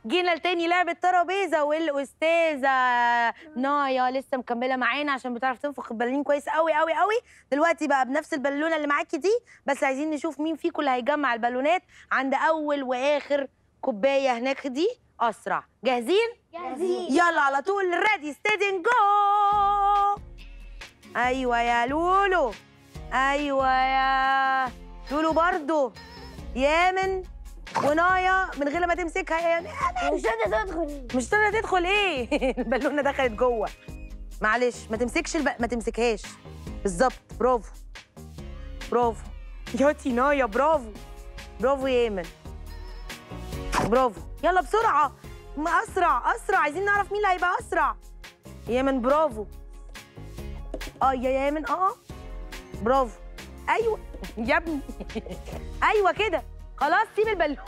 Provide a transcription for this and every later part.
جينا لتاني لعبة ترابيزة والأستاذة نايا لسه مكملة معانا عشان بتعرف تنفخ البلالين كويس قوي قوي قوي دلوقتي بقى بنفس البالونة اللي معاكي دي بس عايزين نشوف مين فيكم اللي هيجمع البالونات عند أول وآخر كوباية هناك دي أسرع جاهزين؟ جاهزين يلا على طول ريدي ستيدي جو ايوه يا لولو ايوه يا لولو برضو يامن ونايا من غير ما تمسكها يا يامن مش قادرة تدخل مش قادره تدخل ايه البالونه دخلت جوه معلش ما تمسكش الب... ما تمسكهاش بالظبط برافو برافو ياتي نايا برافو برافو يا يامن برافو يلا بسرعه ما اسرع اسرع عايزين نعرف مين اللي هيبقى اسرع يامن برافو اه يا يامن اه برافو ايوه يا ابني ايوه كده خلاص سيب البالونه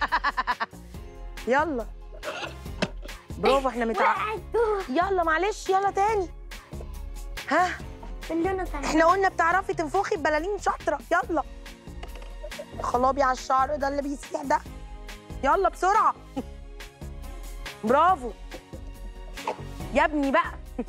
يلا برافو احنا متع... وقعت جوه يلا معلش يلا تاني ها بالونة ثانية احنا قلنا بتعرفي تنفخي ببلالين شاطره يلا خلابي على الشعر ده اللي بيسيح ده يلا بسرعه برافو يا ابني بقى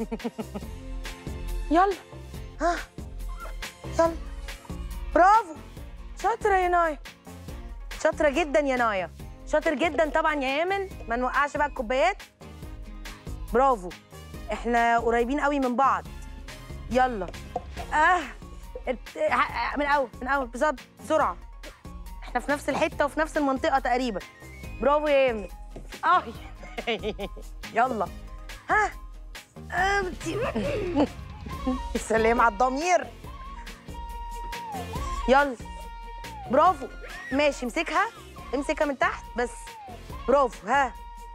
يلا ها يلا برافو شاطره يا نايا شاطره جدا يا نايا شاطر جدا طبعا يا يامن ما نوقعش بقى الكوبايات برافو احنا قريبين قوي من بعض يلا اه ات- ه- من اول من اول بالظبط بسرعه احنا في نفس الحته وفي نفس المنطقه تقريبا برافو يا يمن اه يلا ها آه، بت- سلام على الضمير يلا برافو ماشي امسكها امسكها من تحت بس برافو ها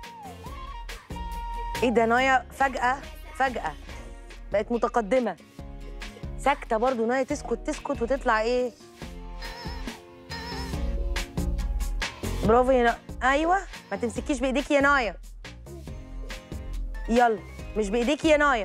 ايه ده نايا فجأة فجأة بقت متقدمة ساكتة برضو نايا تسكت تسكت وتطلع ايه برافو يا نا... ايوه ما تمسكيش بايديكي يا نايا يلا مش بايديكي يا نايا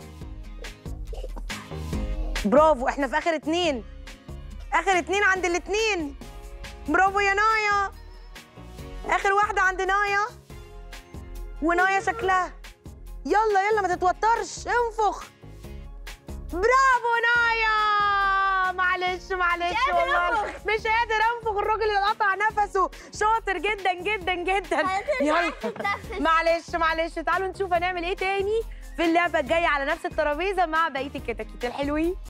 برافو احنا في اخر اتنين اخر اتنين عند الاتنين برافو يا نايا اخر واحدة عند نايا ونايا شكلها يلا يلا ما تتوترش انفخ برافو نايا معلش معلش قادر والله أنفخ. مش قادر انفخ الراجل اللي قطع نفسه شاطر جدا جدا جدا يلا معلش معلش تعالوا نشوف هنعمل ايه تاني في اللعبه الجايه على نفس الترابيزه مع بقيه الكتاكيت الحلوين